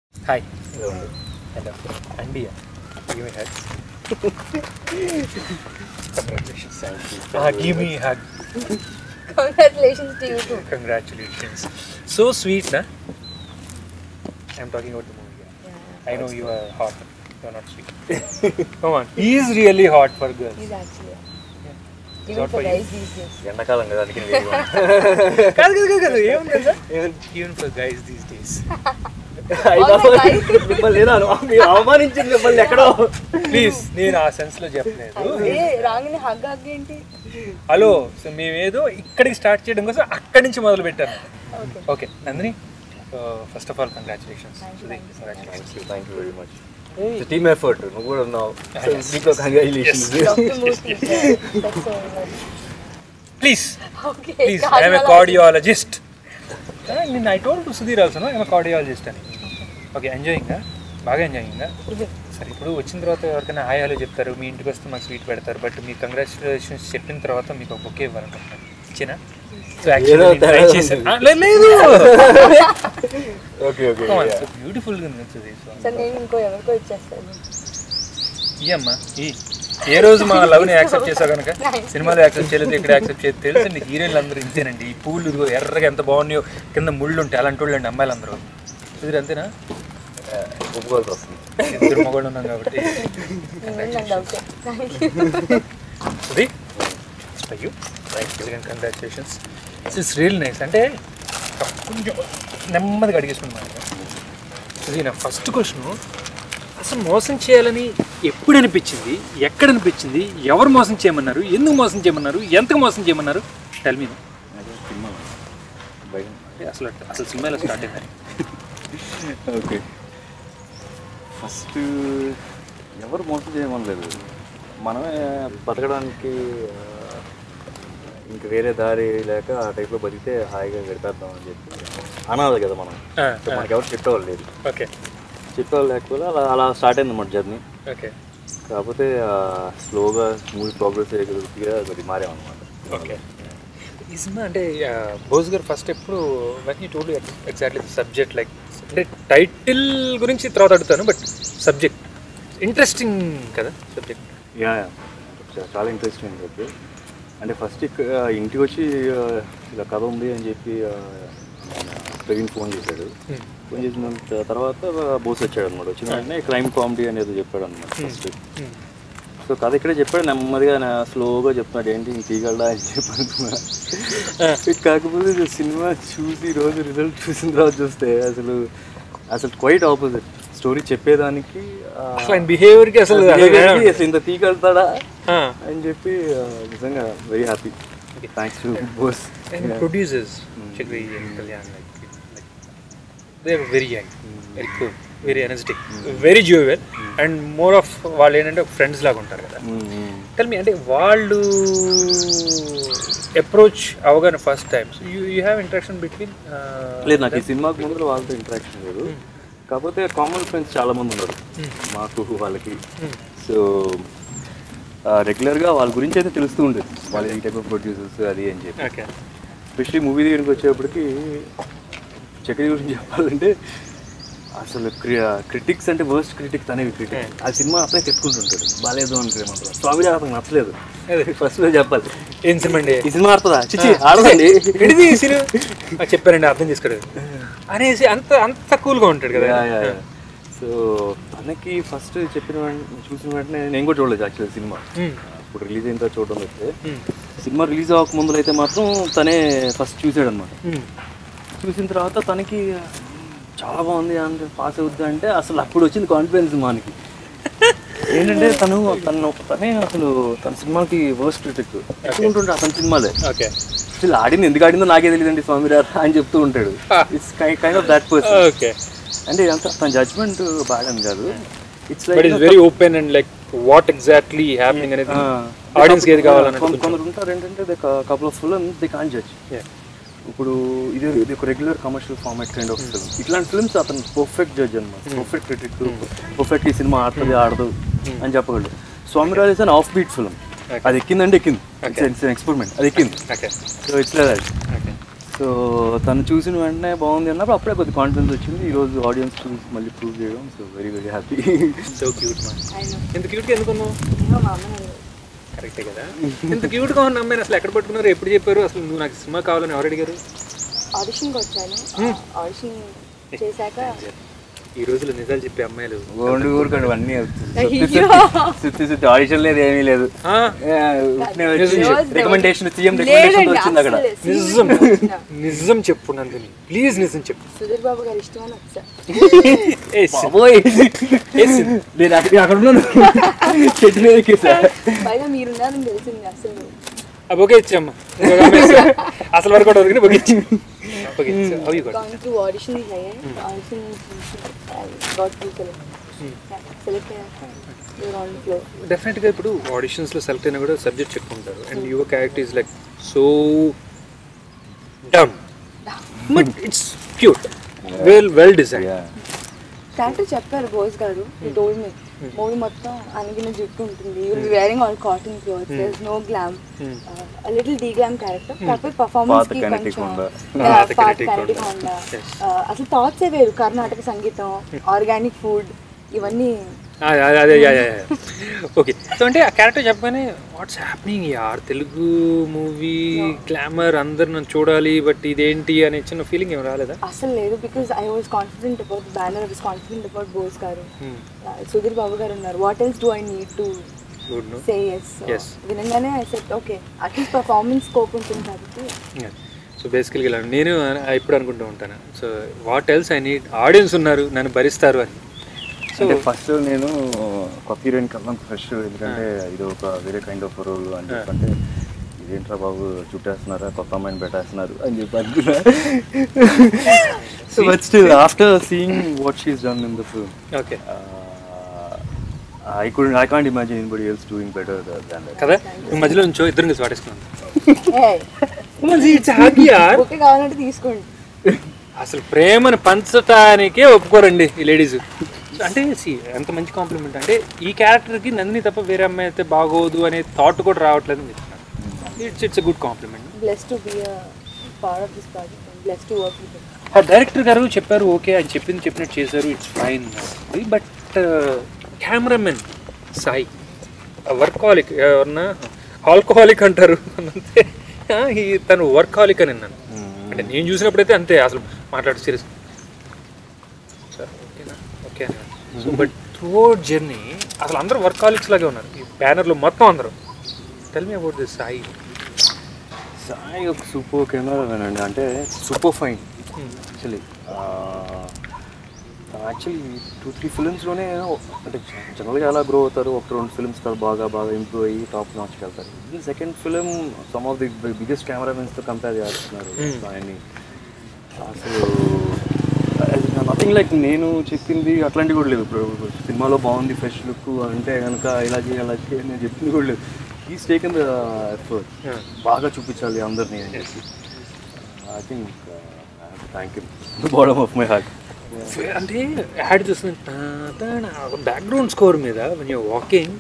Hi hello అండి give me hug congratulations give me hug Congratulations to you too. Congratulations so sweet నా I'm talking about the movie I know you are hot you are not sweet come on he is really hot for girls He's actually. It's Even not for for you. guys these days. ఎండాకాలం కదా అందుకని వేడిగా ఉంది. కాదు కాదు కాదు కాదు ఏముంది తెలుసా even for guys these days అయ్య All the బాబోయ్, guys. మిమ్మల్ని ఏదో అను- మీరు అవమానించింది మిమ్మల్ని ఎక్కడో ప్లీజ్ నేను ఆ సెన్స్ లో చెప్పలేదు ఏ రాగానే హగ్ హగ్ ఏంటి హలో సో మేమేదో ఇక్కడికి స్టార్ట్ చేయడం కోసం అక్కడి నుంచి మొదలు పెట్టాను okay okay Nandini first of all congratulations Thank you, thank you. Congratulations thank you very much team effort నువ్వు కూడా ఉన్నావు So, నీకు congratulations doctor Murthy that's so much. Please Okay, please cardiologist. I'm a cardiologist నిన్న I told to Sudheer also I'm a cardiologist అని okay enjoying బాగా enjoying సరే ఇప్పుడు వచ్చిన తర్వాత ఎవరికైనా హాయ్ హలో చెప్తారు మీ ఇంటికి వస్తే మాకు స్వీట్ పెడతారు బట్ మీ కంగ్రాచులేషన్స్ చెప్పిన తర్వాత మీకు ఒక బొకే ఇవ్వాలనుకుంటున్నాను ఇచ్చిన సో ఏదో తేడా ఉంది. యాక్చువల్లీ లేదు ఓకే ఓకే బ్యూటిఫుల్గా ఉంది సుధీర్ సో సరే నేను ఇంకో ఎవరికో ఇచ్చేస్తాను ఇయ్యమ్మా ఈ ఏ రోజు మా లవ్ని యాక్సెప్ట్ చేసావు కనుక సినిమాలో యాక్సెప్ట్ చేయలేదు ఇక్కడ యాక్సెప్ట్ చేయలేదు తెలుసండి హీరోయిన్లు అందరూ ఇంతేనండి ఈ పూలు ఇదిగో ఎర్రగా ఎంత బాగున్నాయో కింద ముళ్ళు ఉంటాయి అలాంటి వాళ్ళు అండి అమ్మాయిలు అందరూ ఇది అంతేనా ఒప్పుకోవాల్సి వస్తుంది ఇద్దరు మగవాళ్ళు ఉన్నాం కాబట్టి నాకు doubt thank you Sudhi for you right congratulations it's real nice అంటే కొంచెం నెమ్మదిగా అడిగేసుకున్నాను సుధీ నా ఫస్ట్ క్వశ్చన్ అసలు మోసం చేయాలని ఎప్పుడు అనిపించింది ఎక్కడ అనిపించింది ఎవరు మోసం చేయమన్నారు ఎందుకు మోసం చేయమన్నారు ఎంతకు మోసం చేయమన్నారు టెల్ మీ సినిమా బయట అసలు అసలు సినిమాలో స్టార్ట్ అయిందని ఓకే ఫస్ట్ ఎవరు మోసం చేయమనలేదు మనమే బతకడానికి ఆ, ఇంక వేరే దారి లేక ఆ టైప్లో బతికితే హాయిగా గడిపేద్దాం అని చెప్పి అనాలి కదా మనం సో మనకి ఎవరు చెప్పేవాళ్ళు లేదు ఓకే చెప్పేవాళ్ళు లేకపోతే అలా అలా స్టార్ట్ అయింది అన్నమాట జర్నీ ఓకే కాకపోతే స్లోగా మూవీ ప్రోగ్రెస్ అయ్యేకొద్దిగా కొద్ది మారామన్నమాట ఓకే ఈ సినిమా అంటే ఆ, బోస్ గారు ఫస్ట్ ఎప్పుడు when you told exactly subject like అంటే టైటిల్ గురించి తర్వాత అడుగుతాను బట్ సబ్జెక్ట్ ఇంట్రెస్టింగ్ కదా సబ్జెక్ట్ యా యా. చా- చాలా ఇంట్రెస్టింగ్ చెప్పి అంటే ఫస్ట్ ఇక ఇంటికి వచ్చి ఆ, ఇలా కథ ఉంది అని చెప్పి ఆ, మన ప్రవీణ్ ఫోన్ చేశాడు ఫోన్ చేసిన త- తర్వాత బోస్ వచ్చాడు అనమాట వచ్చిన వెంటనే క్రైమ్ కామెడీ అనేది చెప్పాడు అనమాట ఫస్ట్ సో కథ ఇక్కడే చెప్పాడు నెమ్మదిగా నా స్లోగా చెప్తున్నాడు ఏంటి ఇంక తీగలడా అని చెప్పి అనుకున్నా కాకపోతే ఇది సినిమా చూసి ఈ రోజు రిజల్ట్ చూసిన తర్వాత చూస్తే అసలు అసలు క్వైట్ ఆపోజిట్ స్టోరీ చెప్పేదానికి ఆ, అసలు ఆయన బిహేవియర్కి అసలు behavior కి అసలు ఇంత తీగలుతాడా ఆ, అని చెప్పి ఆ, నిజంగా very happy thanks to Bose and producers Chakri and Kalyan like, like they are very young very cool very energetic very jovial and more of వాళ్ళు ఏంటంటే ఫ్రెండ్స్ లాగా ఉంటారు కదా టెల్ మీ అంటే వాళ్ళు అప్రోచ్ అవగానే first time you you have interaction between లేదు నాకు ఈ సినిమాకి ముందు వాళ్ళతో ఇంటరాక్షన్ లేదు కాకపోతే కామన్ ఫ్రెండ్స్ చాలా మంది ఉన్నారు మాకు వాళ్ళకి సో రెగ్యులర్గా వాళ్ళ గురించి అయితే తెలుస్తూ ఉంటుంది వాళ్ళ ఈ టైప్ ఆఫ్ ప్రొడ్యూసర్స్ అది అని చెప్పి ఓకే ఎస్పెషలీ మూవీ దగ్గరికి వచ్చేప్పటికి చక్రి గురించి చెప్పాలంటే అసలు క్రిటిక్స్ అంటే వర్స్ట్ క్రిటిక్ తనేవి క్రిటిక్ ఆ సినిమా అతనే తిట్టుకుంటుంటాడు బాగాలేదు అంటే మాత్రం స్వామి అతనికి నచ్చలేదు ఫస్ట్ చెప్పాలి ఏం సినిమా అండి ఈ సినిమా ఆడుతుందా చిచ్చి ఆడదండి ఎడిది సినిమా ఆ, చెప్పారండి అర్థం చేసుకోలేదు అనేసి అంత అంత కూల్గా ఉంటాడు కదా సో తనకి ఫస్ట్ చెప్పిన వెంటనే చూసిన వెంటనే నేను కూడా చూడలేదు యాక్చువల్లీ సినిమా Hmm. ఇప్పుడు రిలీజ్ అయిన తర్వాత చూడడం అయితే Hmm. సినిమా రిలీజ్ అవ్వక ముందు అయితే మాత్రం తనే ఫస్ట్ చూసాడు అనమాట Hmm. చూసిన తర్వాత తనకి చాలా బాగుంది అంటే పాస్ అవుద్ది అంటే అసలు అప్పుడు వచ్చింది కాన్ఫిడెన్స్ మనకి ఏంటంటే తను తను తనే అసలు తన సినిమాకి వర్స్ట్ క్రిటిక్ ఎక్కువ అతని సినిమాలే ఓకే అసలు ఆడింది ఎందుకు ఆడిందో నాకే తెలియదండి స్వామి రారా అని చెప్తూ ఉంటాడు it's kind of that person okay అంటే ఇదంతా తన జడ్జ్మెంట్ బాగాని కాదు it's but like is very open and like what exactly happening అనేది ఆడియన్స్ ఏది కావాలని కొందరు ఉంటారు ఏంటంటే they couple of film they can judge ఇప్పుడు ఇది ఇది ఒక regular commercial format kind of film ఇట్లాంటి ఫిల్మ్స్ అతను పర్ఫెక్ట్ జడ్జ్ అనమాట పర్ఫెక్ట్ క్రిటిక్ పర్ఫెక్ట్ ఈ సినిమా ఆడుతుంది ఆడదు అని చెప్పగలడు Swami Raj is an off beat film అది ఎక్కిందంటే ఎక్కింది ఇట్స్ ఎక్స్పెరిమెంట్ అది ఎక్కింది okay so it's like okay so తను చూసిన వెంటనే బాగుంది అన్నప్పుడు అప్పుడే కొద్ది కాన్ఫిడెన్స్ వచ్చింది ఈరోజు ఆడియన్స్ చూసి మళ్ళీ ప్రూవ్ చేయడం so very very happy so cute మా ఆయన ఎంత క్యూట్గా ఎందుకున్నావు ఇంకా మా అమ్మ నన్ను కరెక్టే కదా ఎంత క్యూట్గా ఉన్న అమ్మాయిని అసలు ఎక్కడ పట్టుకున్నారు ఎప్పుడు చెప్పారు అసలు నువ్వు నాకు సినిమా కావాలని ఎవరు అడిగారు ఆడిషన్కి వచ్చాను ఆడిషన్ చేశాక ఈ రోజుల్లో నిజాలు చెప్పే అమ్మాయిలు ఓన్లీ ఊరుకోండి అన్నీ అయ్యో. సుత్తి సుత్తి ఆడిషన్ లేదు ఏమీ లేదు ఆ, రికమెండేషన్ సీఎం రికమెండేషన్ వచ్చింది అక్కడ అసలు నిజం serious గా. నిజం చెప్పు నందిని ప్లీజ్ నిజం చెప్పు సుధీర్ బాబు గారు ఇష్టమని వచ్చా ఏ సి- బాబోయ్ ఏ సి- నేను అక్కడ అక్కడ ఉన్నాను చెట్టు మీద ఎక్కేసా పైగా మీరున్నారని తెలిసింది అసలు ఆ బొకే ఇచ్చామ్మా ఇంకొక అమ్మాయి ఇచ్చా. అసలు వరకు కూడా బొకే ఇచ్చి బొకే ఇచ్చా అవి కూడా going to audition అయ్యాయి audition got to select select అయ్యాక you're on the floor డెఫినెట్గా ఇప్పుడు ఆడిషన్స్లో సెలెక్ట్ అయినా కూడా సబ్జెక్ట్ చెప్పుకుంటారు and your character is like so dumb but it's cute well well design character చెప్పారు బోస్ గారు ఈ టోల్డ్ మీ మూవీ మొత్తం అణిగిన జుట్టు ఉంటుంది you will wearing all cotton clothes there no glam little deglam character కాకపోతే performance పాత కి kinetic కొంచెం Honda. Yeah, పాత పాత kinetic kinetic Honda. Honda. Yes. Uh, అసలు థాట్సే వేరు కర్ణాటక సంగీతం ఆర్గానిక్ ఫుడ్ ఇవన్నీ అదే ఓకే సో అంటే ఆ క్యారెక్టర్ చెప్పగానే వాట్స్ హ్యాపెనింగ్ యార్ తెలుగు మూవీ గ్లామర్ అందరు నన్ను చూడాలి బట్ ఇదేంటి అనే చిన్న ఫీలింగ్ ఏం రాలేదా అసలు లేదు because I was confident about banner I was confident about Bose garu Uh, Sudheer Babu garu ఉన్నారు what else do I need to good no say yes Yes. వినగానే I set okay at least performance scope ఉంటుంది కాబట్టి సో బేసికల్గా ఇలా నేను ఇప్పుడు అనుకుంటూ ఉంటాను so what else I need audience ఉన్నారు నన్ను భరిస్తారు అని సో అంటే ఫస్ట్ నేను కొత్త హీరోయిన్ కన్నా ఫస్ట్ ఎందుకంటే ఇది ఒక వేరే కైండ్ ఆఫ్ రోల్ అని చెప్పంటే ఇదేంట్రా బాబు చుట్టేస్తున్నారా కొత్త అమ్మాయిని పెట్టేస్తున్నారు అని చెప్పి అనుకున్నా so but still after seeing what she's done in the film okay I could I can't imagine anybody else doing better than that కదా ఈ మధ్యలో నుంచో ఇద్దరు కలిసి వాడేసుకున్నాను ఏ ఇట్స్ హ్యాపీ యార్ ఓకే కావాలంటే తీసుకోండి అసలు ప్రేమను పంచటానికే ఒప్పుకోరండి ఈ లేడీస్ అంటే సి ఎంత మంచి కాంప్లిమెంట్ అంటే ఈ క్యారెక్టర్కి నందిని తప్ప వేరే అమ్మాయి అయితే బాగోదు అనే థాట్ కూడా రావట్లేదు అని చెప్తున్నాను it's it's good compliment bless to be part of this project bless to work with ఆ డైరెక్టర్ గారు చెప్పారు ఓకే అని చెప్పింది చెప్పినట్టు చేశారు it's fine but cameraman Sai workaholic ఎవరన్నా ఆల్కహాలిక్ అంటారు అంతే ఆ, ఈ తను వర్కాలిక్ అని అన్నాను అంటే నేను చూసినప్పుడైతే అంతే అసలు మాట్లాడు సీరియస్ సార్ ఓకేనా okay so but through journey అసలు అందరూ వర్కాలిక్స్ లాగే ఉన్నారు ఈ బ్యానర్లో మొత్తం అందరూ tell me about this Sai Sai ఒక సూపర్ కెమెరా అండి అంటే super fine actually actually two three ఫిల్మ్స్లోనే అంటే జనరల్గా ఎలా గ్రో అవుతారు ఒక రెండు ఫిల్మ్స్ తర్వాత బాగా బాగా ఇంప్రూవ్ అయ్యి టాప్ నాచ్కి వెళ్తారు ఇది second film some of the biggest కెమెరామెన్స్తో కంపేర్ చేస్తున్నారు ఆయన్ని అసలు నథింగ్ లైక్ నేను చెప్పింది అట్లాంటివి కూడా లేదు ఇప్పుడు సినిమాలో బాగుంది ఫ్రెష్ లుక్ అంటే కనుక ఇలా చేయాలి అలా చేయాలి నేను చెప్పింది కూడా లేదు ఈస్ టేకన్ ద ఎఫర్ట్ బాగా చూపించాలి అందరినీ అని చెప్పి I think thank you bottom of my heart అంటే యాడ్ చూస్తుంది బ్యాక్గ్రౌండ్ స్కోర్ మీద వన్ యూ వాకింగ్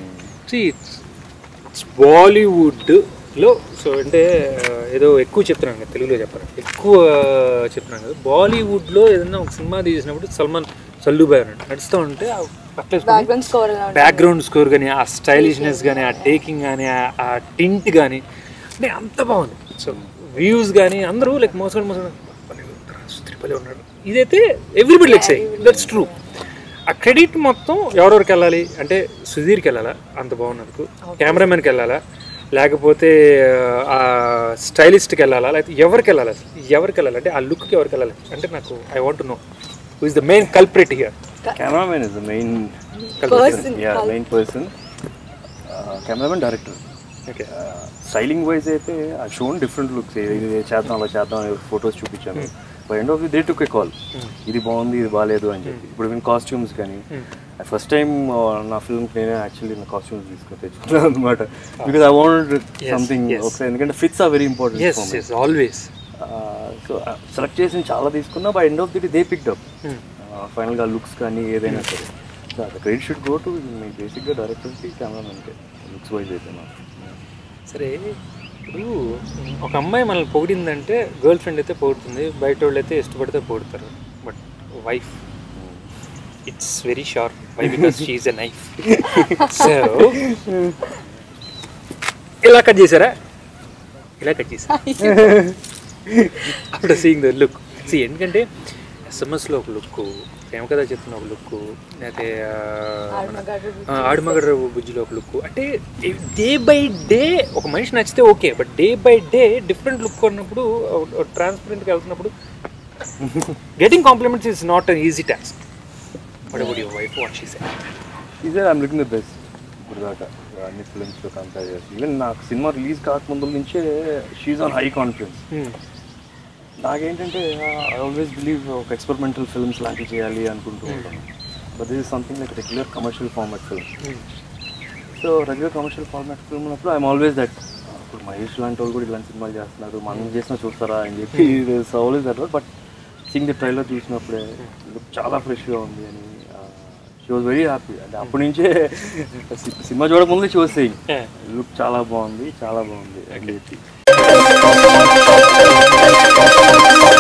ఇట్స్ బాలీవుడ్లో సో అంటే ఆ, ఏదో ఎక్కువ చెప్తున్నాను కదా తెలుగులో చెప్పాలి ఎక్కువ చెప్తున్నాను కదా బాలీవుడ్లో ఏదైనా ఒక సినిమా తీసినప్పుడు సల్మాన్ సల్లుబాయ్ అన్నాడు నడుస్తూ ఉంటే ఆ పక్కన బ్యాక్గ్రౌండ్ స్కోర్ ఎలా ఉంటుంది బ్యాక్గ్రౌండ్ స్కోర్ కానీ ఆ స్టైలిష్నెస్ కానీ ఆ టేకింగ్ కానీ ఆ టింట్ కానీ అంటే అంత బాగుంది సో వ్యూస్ కానీ అందరూ లైక్ మోసడు మోసడు తిరుపతి ఉన్నాడు ఇదైతే everybody like Sai that's true ఆ క్రెడిట్ మొత్తం ఎవరెవరికి వెళ్ళాలి అంటే సుధీర్కి వెళ్ళాలా అంత బాగున్నందుకు కెమెరామెన్కి వెళ్ళాలా లేకపోతే ఆ స్టైలిస్ట్కి వెళ్ళాలా లేకపోతే ఎవరికి వెళ్ళాలి అసలు ఎవరికి వెళ్ళాలి అంటే ఆ లుక్కి ఎవరికి వెళ్ళాలి అంటే నాకు I want know who is the main culprit here cameraman is the main Person, yeah main person cameraman director okay styling wise అయితే ఆ షోన్ డిఫరెంట్ లుక్స్ ఇది చేద్దాం అలా చేద్దాం ఫొటోస్ చూపించాను by end of the day took a call ఇది బాగుంది ఇది బాగాలేదు అని చెప్పి ఇప్పుడు నేను కాస్ట్యూమ్స్ కానీ ఫస్ట్ టైం నా ఫిల్మ్ నేనే యాక్చువల్లీ నా కాస్ట్యూమ్స్ తీసుకొని తెచ్చుకున్నాను అనమాట because I want something yes. ఒకసారి ఎందుకంటే fits are very important yes yes always so select చేసిన చాలా తీసుకున్నా by end of the day they picked up ఫైనల్గా లుక్స్ కానీ ఏదైనా సరే సో అది credit should go to me బేసిక్గా డైరెక్టర్కి కెమెరామెన్కి లుక్స్ వైజ్ అయితే నాకు సరే ఇప్పుడు ఒక అమ్మాయి మనల్ని పొగిడిందంటే గర్ల్ ఫ్రెండ్ అయితే పొగుడుతుంది బయట వాళ్ళు అయితే ఇష్టపడితే పొగుడతారు but wife it's very sharp why because she's a knife so ఇలా కట్ చేశారా ఇలా కట్ చేశారా ఆఫ్టర్ సీయింగ్ ద లుక్ సి ఎందుకంటే ఎస్ఎంఎస్లో ఒక లుక్ ప్రేమ కథ చెప్తున్న ఒక లుక్ లేకపోతే ఆ, మన- ఆడమగాడు ఆ, ఆడుమగడ్ర బుజ్జిలో ఒక లుక్ అంటే డే బై డే ఒక మనిషి నచ్చితే okay but day by day different look ఉన్నప్పుడు ట్రాన్స్పరెంట్గా వెళ్తున్నప్పుడు getting compliments is not an easy task but about your wife what she said is I'm looking the best ఇప్పుడు దాకా అన్ని ఫిల్మ్స్లో కంపేర్ చేసి ఈవెన్ నాకు సినిమా రిలీజ్ కాకముందు నుంచే షీజ్ ఆన్ హై కాన్ఫిడెన్స్ నాకేంటంటే ఐ ఆల్వేస్ బిలీవ్ ఒక ఎక్స్పెరిమెంటల్ ఫిల్మ్స్ లాంటివి చేయాలి అనుకుంటూ ఉంటాను but this is something like regular commercial format film so regular commercial format film ఉన్నప్పుడు ఐఎమ్ ఆల్వేస్ దట్ ఇప్పుడు మహేష్ లాంటి వాళ్ళు కూడా ఇలాంటి సినిమాలు చేస్తున్నారు మనం చేసినా చూస్తారా అని చెప్పి always that but seeing the trailer చూసినప్పుడే లుక్ చాలా ఫ్రెష్గా ఉంది అని షీ వాజ్ వెరీ హ్యాపీ అంటే అప్పటి నుంచే సి- సినిమా చూడకముందే షీ వాజ్ సెయింగ్ లుక్ చాలా బాగుంది చాలా బాగుంది అని చెప్పి